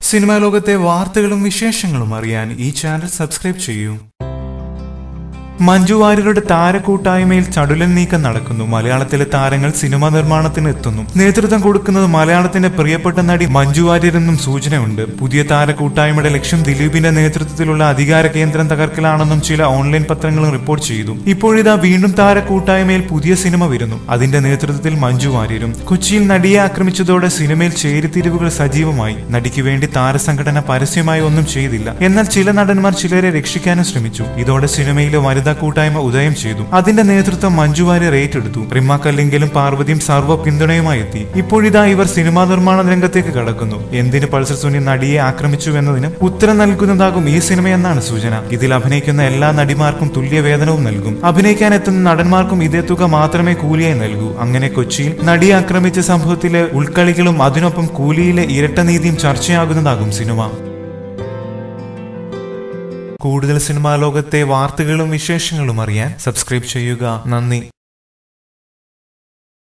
cinema ലോകത്തെ വാർത്തകളും വിശേഷങ്ങളും അറിയാൻ ഈ ചാനൽ സബ്സ്ക്രൈബ് ചെയ്യൂ മഞ്ജു വാര്യരുടെ താരക്കൂട്ടായ്മയിൽ ചടുലൻ നീക്കം നടക്കുന്നു മലയാളത്തിലെ താരങ്ങൾ സിനിമാ നിർമ്മാണത്തിന് എത്തുന്നു നേതൃത്വം കൊടുക്കുന്നത് മലയാളത്തിന്റെ പ്രിയപ്പെട്ട നടി മഞ്ജു വാര്യരെന്നും സൂചനയുണ്ട് പുതിയ താരക്കൂട്ടായ്മയുടെ ലക്ഷ്യം ദിലീപിന്റെ നേതൃത്വത്തിലുള്ള അധികാര കേന്ദ്രം തകർക്കലാണെന്നും ചില ഓൺലൈൻ പത്രങ്ങളും റിപ്പോർട്ട് ചെയ്തു ഇപ്പോഴിതാ വീണ്ടും താരക്കൂട്ടായ്മയിൽ പുതിയ സിനിമ വരുന്നു അതിന്റെ നേതൃത്വത്തിൽ മഞ്ജു വാര്യരും കൊച്ചിയിൽ നടിയെ ആക്രമിച്ചതോടെ സിനിമയിൽ ചേരിതിരിവുകൾ സജീവമായി നടിക്ക് വേണ്ടി താരസംഘടന പരസ്യമായി ഒന്നും ചെയ്തില്ല എന്നാൽ ചില നടന്മാർ ചിലരെ രക്ഷിക്കാനും ശ്രമിച്ചു ഇതോടെ സിനിമയിലെ വനിതാ കൂട്ടായ്മ ഉദയം ചെയ്തു അതിന്റെ നേതൃത്വം മഞ്ജു വാര്യർ ഏറ്റെടുത്തു റിമാക്കല്ലെങ്കിലും പാർവതിയും സർവ്വ പിന്തുണയുമായി എത്തി ഇപ്പോഴിതാ ഇവർ സിനിമാ നിർമ്മാണ രംഗത്തേക്ക് കടക്കുന്നു എന്തിന് പൾസർ സുനി നടിയെ ആക്രമിച്ചു എന്നതിന് ഉത്തരം നൽകുന്നതാകും ഈ സിനിമയെന്നാണ് സൂചന ഇതിൽ അഭിനയിക്കുന്ന എല്ലാ നടിമാർക്കും തുല്യ വേതനവും നൽകും അഭിനയിക്കാൻ എത്തുന്ന നടന്മാർക്കും ഇതേ തുക മാത്രമേ കൂലിയായി നൽകൂ അങ്ങനെ കൊച്ചിയിൽ നടിയെ ആക്രമിച്ച സംഭവത്തിലെ ഉൾക്കളികളും അതിനൊപ്പം കൂലിയിലെ ഇരട്ട നീതിയും ചർച്ചയാകുന്നതാകും സിനിമ കൂടുതൽ സിനിമാ ലോകത്തെ വാർത്തകളും വിശേഷങ്ങളും അറിയാൻ സബ്സ്ക്രൈബ് ചെയ്യുക നന്ദി